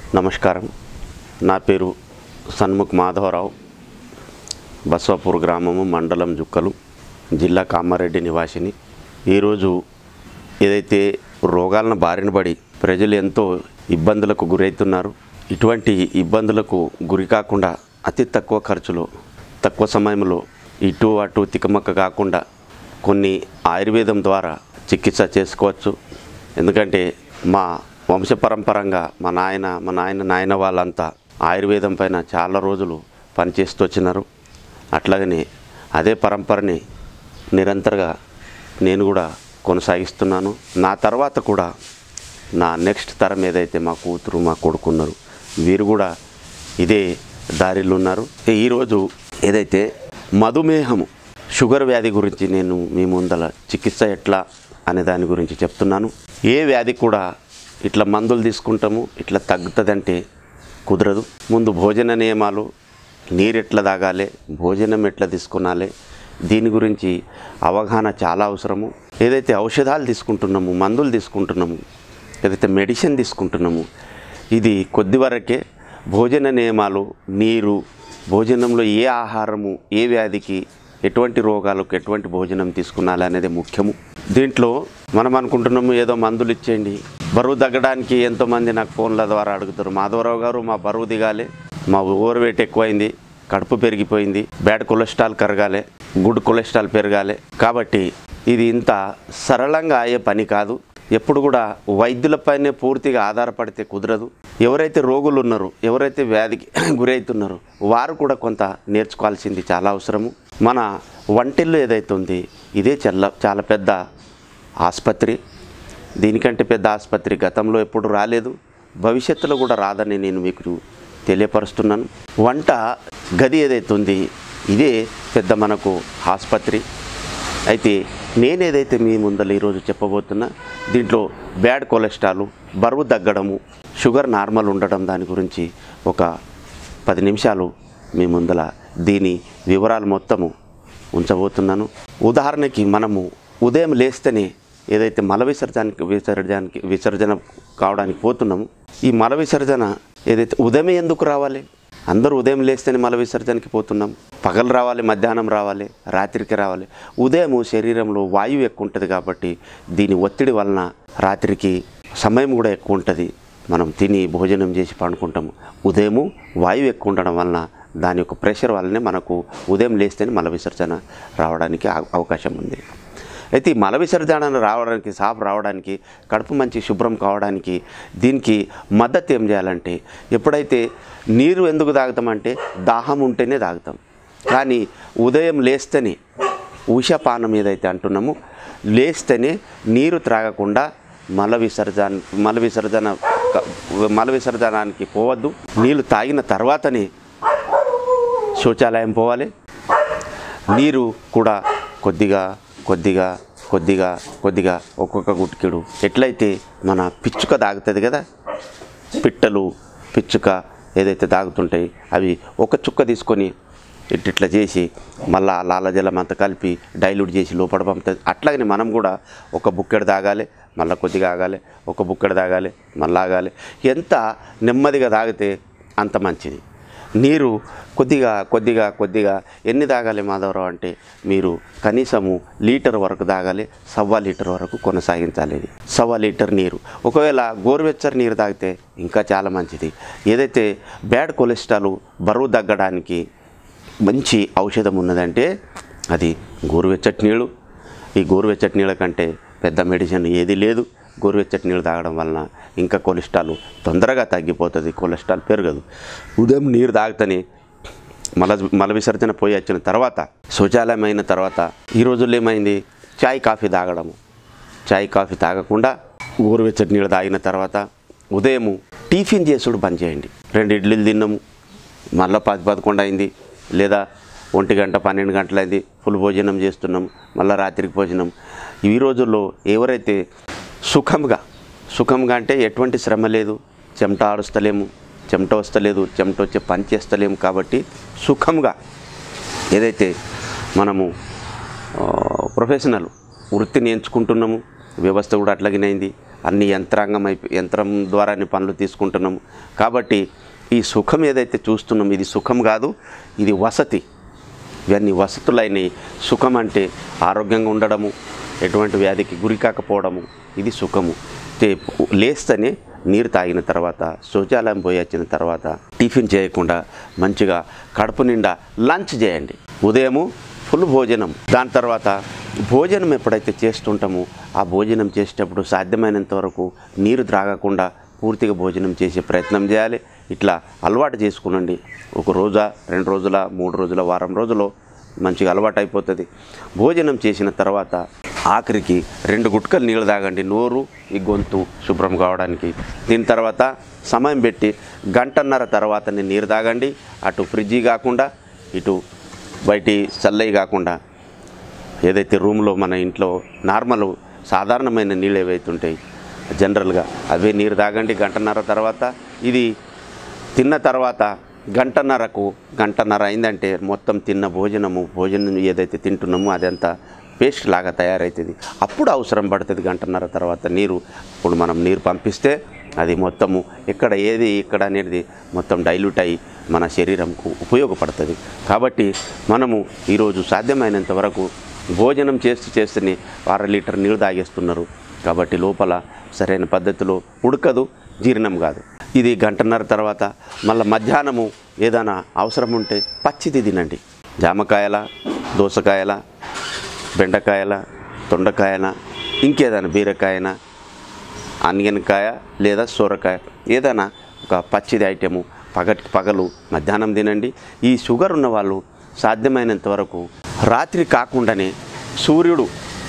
నమస్కారం నా పేరు సన్ముఖ్ మాధవరావు బస్వాపూర్ గ్రామము మండలం జుక్కలు జిల్లా కామారెడ్డి నివాసిని ఈరోజు ఏదైతే రోగాలను బారిన పడి ప్రజలు ఎంతో ఇబ్బందులకు గురవుతున్నారు ఇటువంటి ఇబ్బందులకు గురి కాకుండా అతి తక్కువ ఖర్చులో తక్కువ సమయంలో ఇటు అటు తికమక్క కాకుండా కొన్ని ఆయుర్వేదం ద్వారా చికిత్స చేసుకోవచ్చు ఎందుకంటే మా వంశపరంపరంగా మా నాయన మా నాయన నాయన వాళ్ళంతా ఆయుర్వేదం పైన చాలా రోజులు పనిచేస్తూ వచ్చినారు అట్లాగనే అదే పరంపరని నిరంతరంగా నేను కూడా కొనసాగిస్తున్నాను నా తర్వాత కూడా నా నెక్స్ట్ తరం ఏదైతే మా కూతురు మా కొడుకున్నారు వీరు కూడా ఇదే దారిలో ఉన్నారు ఈరోజు ఏదైతే మధుమేహము షుగర్ వ్యాధి గురించి నేను మీ ముందల చికిత్స ఎట్లా అనే దాని గురించి చెప్తున్నాను ఏ వ్యాధి కూడా ఇట్లా మందులు తీసుకుంటాము ఇట్లా తగ్గుతుందంటే కుదరదు ముందు భోజన నియమాలు నీరు ఎట్లా తాగాలి భోజనం ఎట్లా తీసుకునాలి దీని గురించి అవగాహన చాలా అవసరము ఏదైతే ఔషధాలు తీసుకుంటున్నాము మందులు తీసుకుంటున్నాము ఏదైతే మెడిసిన్ తీసుకుంటున్నాము ఇది కొద్ది వరకే భోజన నియమాలు నీరు భోజనంలో ఏ ఆహారము ఏ వ్యాధికి ఎటువంటి రోగాలకు ఎటువంటి భోజనం తీసుకున్నాలి అనేది ముఖ్యము దీంట్లో మనం అనుకుంటున్నాము ఏదో మందులు ఇచ్చేయండి బరువు తగ్గడానికి ఎంతోమంది నాకు ఫోన్ల ద్వారా అడుగుతారు మాధవరావు గారు మా బరువు దిగాలి మా ఓవర్ వెయిట్ ఎక్కువైంది కడుపు పెరిగిపోయింది బ్యాడ్ కొలెస్ట్రాల్ కరగాలి గుడ్ కొలెస్ట్రాల్ పెరగాలి కాబట్టి ఇది ఇంత సరళంగా అయ్యే పని కాదు ఎప్పుడు కూడా వైద్యులపైనే పూర్తిగా ఆధారపడితే కుదరదు ఎవరైతే రోగులు ఉన్నారో ఎవరైతే వ్యాధికి గురవుతున్నారో వారు కూడా కొంత నేర్చుకోవాల్సింది చాలా అవసరము మన వంటిల్లు ఏదైతే ఉంది ఇదే చాలా చాలా పెద్ద ఆసుపత్రి దీనికంటే పెద్ద ఆసుపత్రి గతంలో ఎప్పుడు రాలేదు భవిష్యత్తులో కూడా రాదని నేను మీకు తెలియపరుస్తున్నాను వంట గది ఏదైతే ఉంది ఇదే పెద్ద మనకు ఆసుపత్రి అయితే నేను ఏదైతే మీ ముందర ఈరోజు చెప్పబోతున్నా దీంట్లో బ్యాడ్ కొలెస్ట్రాల్ బరువు తగ్గడము షుగర్ నార్మల్ ఉండడం దాని గురించి ఒక పది నిమిషాలు మీ ముందల దీని వివరాలు మొత్తము ఉంచబోతున్నాను ఉదాహరణకి మనము ఉదయం లేస్తేనే ఏదైతే మల విసర్జనకి విసర్జనకి విసర్జన కావడానికి పోతున్నాము ఈ మల విసర్జన ఏదైతే ఉదయమే ఎందుకు రావాలి అందరూ ఉదయం లేస్తేనే మల విసర్జనకి పోతున్నాం పగలు రావాలి మధ్యాహ్నం రావాలి రాత్రికి రావాలి ఉదయం శరీరంలో వాయువు ఎక్కువ ఉంటుంది కాబట్టి దీని ఒత్తిడి వలన రాత్రికి సమయం కూడా ఎక్కువ ఉంటుంది మనం తిని భోజనం చేసి పండుకుంటాము ఉదయము వాయువు ఎక్కువ ఉండడం వలన దాని యొక్క ప్రెషర్ వల్లనే మనకు ఉదయం లేస్తేనే మల విసర్జన రావడానికి అవ- అవకాశం ఉంది అయితే ఈ మల విసర్జన రావడానికి సాఫ్ రావడానికి కడుపు మంచి శుభ్రం కావడానికి దీనికి మద్దతు ఏం చేయాలంటే ఎప్పుడైతే నీరు ఎందుకు తాగుతామంటే దాహం ఉంటేనే తాగుతాం కానీ ఉదయం లేస్తేనే ఉషపానం ఏదైతే అంటున్నామో లేస్తేనే నీరు త్రాగకుండా మల విసర్జన మల విసర్జన క- మల విసర్జనానికి పోవద్దు నీళ్ళు తాగిన తర్వాతనే శౌచాలయం పోవాలి నీరు కూడా కొద్దిగా కొద్దిగా కొద్దిగా కొద్దిగా ఒక్కొక్క గుట్కిడు ఎట్లయితే మన పిచ్చుక తాగుతుంది కదా పిట్టలు పిచ్చుక ఏదైతే తాగుతుంటాయి అవి ఒక చుక్క తీసుకొని ఇట్ ఇట్లా చేసి మళ్ళా ఆ లాలజలం అంతా కలిపి డైల్యూట్ చేసి లోపల పంపుతుంది అట్లాగనే మనం కూడా ఒక బుక్కెడు తాగాలి మళ్ళీ కొద్దిగా ఆగాలి ఒక బుక్కెడు తాగాలి మళ్ళీ ఆగాలి ఎంత నెమ్మదిగా తాగితే అంత మంచిది నీరు కొద్దిగా కొద్దిగా కొద్దిగా ఎన్ని తాగాలి మాధవరావు అంటే మీరు కనీసము లీటర్ వరకు తాగాలి సవ్వ లీటర్ వరకు కొనసాగించాలి ఇది సవ్వ లీటర్ నీరు ఒకవేళ గోరువెచ్చని నీరు తాగితే ఇంకా చాలా మంచిది ఏదైతే బ్యాడ్ కొలెస్ట్రాల్ బరువు తగ్గడానికి మంచి ఔషధం ఉన్నదంటే అది గోరువెచ్చటి నీళ్ళు ఈ గోరువెచ్చటి నీళ్ళ కంటే పెద్ద మెడిసిన్ ఏది లేదు గోరువెచ్చటి నీళ్ళు తాగడం వలన ఇంకా కొలెస్ట్రాల్ తొందరగా తగ్గిపోతుంది కొలెస్ట్రాల్ పెరగదు ఉదయం నీరు తాగితేనే మల మల విసర్జన పోయి వచ్చిన తర్వాత శౌచాలయం అయిన తర్వాత ఈ రోజుల్లో ఏమైంది చాయ్ కాఫీ తాగడము చాయ్ కాఫీ తాగకుండా గోరువెచ్చటి నీళ్ళు తాగిన తర్వాత ఉదయము టిఫిన్ చేసుడు బంద్ చేయండి రెండు ఇడ్లీలు తిన్నాము మళ్ళీ పది పదకొండు అయింది లేదా ఒంటి గంట పన్నెండు గంటలైంది ఫుల్ భోజనం చేస్తున్నాం మళ్ళీ రాత్రికి భోజనం ఈ రోజుల్లో ఎవరైతే సుఖంగా సుఖంగా అంటే ఎటువంటి శ్రమ లేదు చెమట ఆడుస్తలేము చెమట వస్తలేదు చెమట వచ్చే పని చేస్తలేము కాబట్టి సుఖంగా ఏదైతే మనము ఆ, ప్రొఫెషనల్ వృత్తిని ఎంచుకుంటున్నాము వ్యవస్థ కూడా అట్లాగనే అయింది అన్ని యంత్రాంగం అయిపోయి యంత్రం ద్వారానే పనులు తీసుకుంటున్నాము కాబట్టి ఈ సుఖం ఏదైతే చూస్తున్నాం ఇది సుఖం కాదు ఇది వసతి ఇవన్నీ వసతులైనవి సుఖం అంటే ఆరోగ్యంగా ఉండడము ఎటువంటి వ్యాధికి గురి కాకపోవడము ఇది సుఖము తే లేస్తేనే నీరు తాగిన తర్వాత శౌచాలయం పోయి వచ్చిన తర్వాత టిఫిన్ చేయకుండా మంచిగా కడుపు నిండా లంచ్ చేయండి ఉదయము ఫుల్ భోజనం దాని తర్వాత భోజనం ఎప్పుడైతే చేస్తుంటామో ఆ భోజనం చేసేటప్పుడు సాధ్యమైనంత వరకు నీరు త్రాగకుండా పూర్తిగా భోజనం చేసే ప్రయత్నం చేయాలి ఇట్లా అలవాటు చేసుకునండి ఒక రోజా రెండు రోజుల మూడు రోజుల వారం రోజులు మంచిగా అలవాటు అయిపోతుంది భోజనం చేసిన తర్వాత ఆఖరికి రెండు గుట్కలు నీళ్ళు తాగండి నోరు ఈ గొంతు శుభ్రం కావడానికి దీని తర్వాత సమయం పెట్టి గంటన్నర తర్వాతనే నీరు తాగండి అటు ఫ్రిడ్జి కాకుండా ఇటు బయటి చల్లయి కాకుండా ఏదైతే రూమ్లో మన ఇంట్లో నార్మల్ సాధారణమైన నీళ్ళు ఏవైతే ఉంటాయి జనరల్గా అవే నీరు తాగండి గంటన్నర తర్వాత ఇది తిన్న తర్వాత గంటన్నరకు గంటన్నర అయిందంటే మొత్తం తిన్న భోజనము భోజనం ఏదైతే తింటున్నామో అదంతా పేస్ట్ లాగా తయారవుతుంది అప్పుడు అవసరం పడుతుంది గంటన్నర తర్వాత నీరు ఇప్పుడు మనం నీరు పంపిస్తే అది మొత్తము ఎక్కడ ఏది ఇక్కడ అనేది మొత్తం డైల్యూట్ అయ్యి మన శరీరంకు ఉపయోగపడుతుంది కాబట్టి మనము ఈరోజు సాధ్యమైనంత వరకు భోజనం చేస్తూ చేస్తూనే అర లీటర్ నీళ్ళు తాగేస్తున్నారు కాబట్టి లోపల సరైన పద్ధతిలో ఉడకదు జీర్ణం కాదు ఇది గంటన్నర తర్వాత మళ్ళీ మధ్యాహ్నము ఏదైనా అవసరం ఉంటే పచ్చిది తినండి జామకాయల దోసకాయల బెండకాయల తొండకాయల ఇంకేదైనా బీరకాయన ఆనియన్కాయ లేదా సొరకాయ ఏదైనా ఒక పచ్చిది ఐటెము పగటికి పగలు మధ్యాహ్నం తినండి ఈ షుగర్ ఉన్న వాళ్ళు సాధ్యమైనంత వరకు రాత్రి కాకుండానే సూర్యుడు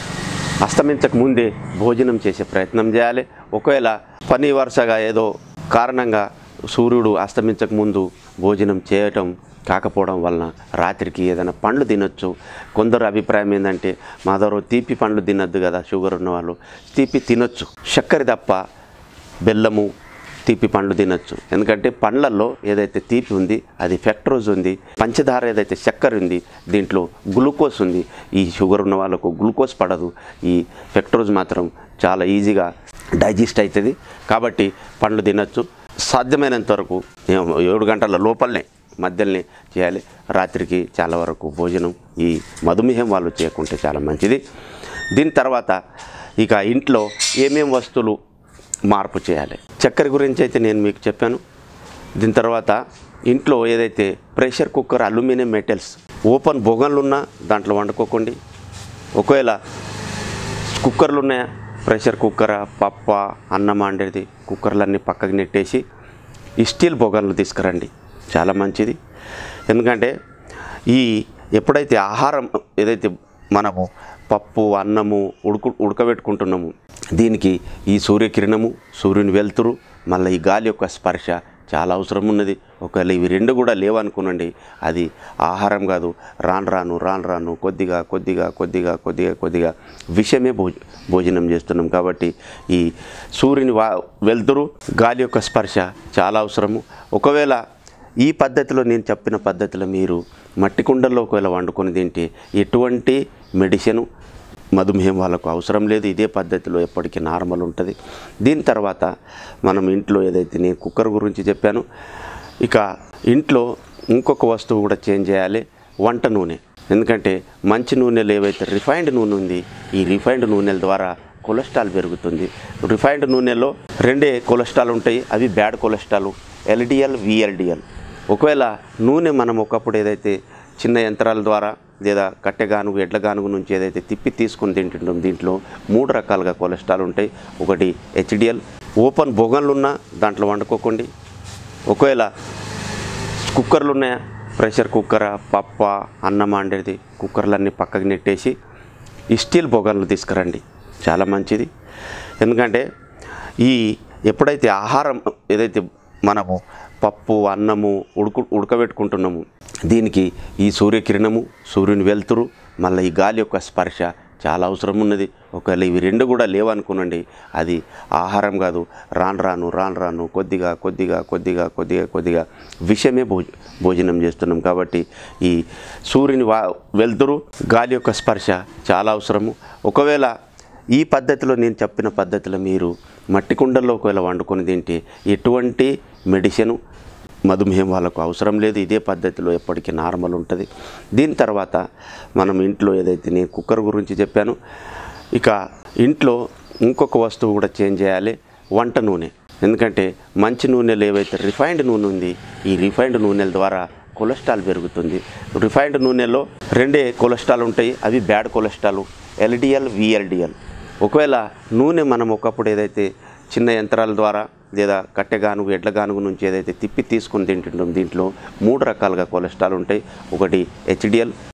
అస్తమించక ముందే భోజనం చేసే ప్రయత్నం చేయాలి ఒకవేళ పని వరుసగా ఏదో కారణంగా సూర్యుడు అస్తమించక ముందు భోజనం చేయటం కాకపోవడం వలన రాత్రికి ఏదైనా పండ్లు తినొచ్చు కొందరు అభిప్రాయం ఏంటంటే మా దగ్గర తీపి పండ్లు తినొద్దు కదా షుగర్ ఉన్న వాళ్ళు తీపి తినొచ్చు చక్కెర తప్ప బెల్లము తీపి పండ్లు తినొచ్చు ఎందుకంటే పండ్లల్లో ఏదైతే తీపి ఉంది అది ఫెక్ట్రోజ్ ఉంది పంచదార ఏదైతే చక్కెర ఉంది దీంట్లో గ్లూకోజ్ ఉంది ఈ షుగర్ ఉన్న వాళ్ళకు గ్లూకోజ్ పడదు ఈ ఫెక్ట్రోజ్ మాత్రం చాలా ఈజీగా డైజెస్ట్ అవుతుంది కాబట్టి పండ్లు తినొచ్చు సాధ్యమైనంత వరకు ఏ- ఏడు గంటల లోపలనే మధ్యలోనే చేయాలి రాత్రికి చాలా వరకు భోజనం ఈ మధుమేహం వాళ్ళు చేయకుంటే చాలా మంచిది దీని తర్వాత ఇక ఇంట్లో ఏమేం వస్తువులు మార్పు చేయాలి చక్కెర గురించి అయితే నేను మీకు చెప్పాను దీని తర్వాత ఇంట్లో ఏదైతే pressure cooker aluminium metals open బొగన్లు ఉన్నా దాంట్లో వండుకోకండి ఒకవేళ కుక్కర్లు ఉన్నాయా ప్రెషర్ కుక్కరా పప్ప అన్నం వండేది కుక్కర్లన్నీ పక్కకి నెట్టేసి ఈ స్టీల్ బొగన్లు తీసుకురండి చాలా మంచిది ఎందుకంటే ఈ ఎప్పుడైతే ఆహారం ఏదైతే మనము పప్పు అన్నము ఉడుకు ఉడకబెట్టుకుంటున్నాము దీనికి ఈ సూర్యకిరణము సూర్యుని వెలుతురు మళ్ళీ ఈ గాలి యొక్క స్పర్శ చాలా అవసరం ఉన్నది ఒకవేళ ఇవి రెండు కూడా లేవనుకోనండి అది ఆహారం కాదు రాను రాను రాను రాను కొద్దిగా కొద్దిగా కొద్దిగా కొద్దిగా కొద్దిగా విషమే భోజ భోజనం చేస్తున్నాం కాబట్టి ఈ సూర్యుని వా వెలుతురు గాలి యొక్క స్పర్శ చాలా అవసరము ఒకవేళ ఈ పద్ధతిలో నేను చెప్పిన పద్ధతిలో మీరు మట్టి కుండల్లో ఒకవేళ వండుకొని తింటే ఎటువంటి మెడిసిన్ మధుమేహం వాళ్ళకు అవసరం లేదు ఇదే పద్ధతిలో ఎప్పటికీ నార్మల్ ఉంటుంది దీని తర్వాత మనం ఇంట్లో ఏదైతే నేను కుక్కర్ గురించి చెప్పాను ఇక ఇంట్లో ఇంకొక వస్తువు కూడా చేంజ్ చేయాలి వంట నూనె ఎందుకంటే మంచి నూనెలు ఏవైతే రిఫైన్డ్ నూనె ఉంది ఈ రిఫైన్డ్ నూనెల ద్వారా కొలెస్ట్రాల్ పెరుగుతుంది రిఫైన్డ్ నూనెలో రెండే కొలెస్ట్రాల్ ఉంటాయి అవి బ్యాడ్ కొలెస్ట్రాల్ ఎల్డిఎల్ విఎల్డిఎల్ ఒకవేళ నూనె మనం ఒకప్పుడు ఏదైతే చిన్న యంత్రాల ద్వారా లేదా కట్టెగానుగు ఎడ్ల గానుగు నుంచి ఏదైతే తిప్పి తీసుకొని తింటుంటాం దీంట్లో మూడు రకాలుగా కొలెస్ట్రాల్ ఉంటాయి ఒకటి హెచ్డిఎల్ ఓపెన్ బొగన్లు ఉన్నా దాంట్లో వండుకోకండి ఒకవేళ కుక్కర్లు ఉన్నాయా ప్రెషర్ కుక్కరా పప్ప అన్నం వండేది కుక్కర్లన్నీ పక్కకి నెట్టేసి ఈ స్టీల్ బొగన్లు తీసుకురండి చాలా మంచిది ఎందుకంటే ఈ ఎప్పుడైతే ఆహారం ఏదైతే మనము పప్పు అన్నము ఉడుకు ఉడకబెట్టుకుంటున్నాము దీనికి ఈ సూర్యకిరణము సూర్యుని వెలుతురు మళ్ళీ ఈ గాలి యొక్క స్పర్శ చాలా అవసరం ఉన్నది ఒకవేళ ఇవి రెండు కూడా లేవనుకోనండి అది ఆహారం కాదు రాను రాను రాను రాను కొద్దిగా కొద్దిగా కొద్దిగా కొద్దిగా కొద్దిగా విషమే భోజ భోజనం చేస్తున్నాం కాబట్టి ఈ సూర్యుని వా వెలుతురు గాలి యొక్క స్పర్శ చాలా అవసరము ఒకవేళ ఈ పద్ధతిలో నేను చెప్పిన పద్ధతిలో మీరు మట్టి కుండల్లో ఒకవేళ వండుకొని తింటే ఎటువంటి మెడిసిన్ మధుమేహం వాళ్ళకు అవసరం లేదు ఇదే పద్ధతిలో ఎప్పటికీ నార్మల్ ఉంటుంది దీని తర్వాత మనం ఇంట్లో ఏదైతే నేను కుక్కర్ గురించి చెప్పాను ఇక ఇంట్లో ఇంకొక వస్తువు కూడా చేంజ్ చేయాలి వంట నూనె ఎందుకంటే మంచి నూనెలు ఏవైతే రిఫైన్డ్ నూనె ఉంది ఈ రిఫైన్డ్ నూనెల ద్వారా కొలెస్ట్రాల్ పెరుగుతుంది రిఫైన్డ్ నూనెలో రెండే కొలెస్ట్రాల్ ఉంటాయి అవి బ్యాడ్ కొలెస్ట్రాల్ ఎల్డిఎల్ విఎల్డిఎల్ ఒకవేళ నూనె మనం ఒకప్పుడు ఏదైతే చిన్న యంత్రాల ద్వారా లేదా కట్టెగానుగు ఎడ్లగానుగు నుంచి ఏదైతే తిప్పి తీసుకొని తింటుంటాం దీంట్లో మూడు రకాలుగా కొలెస్ట్రాల్ ఉంటాయి ఒకటి హెచ్డిఎల్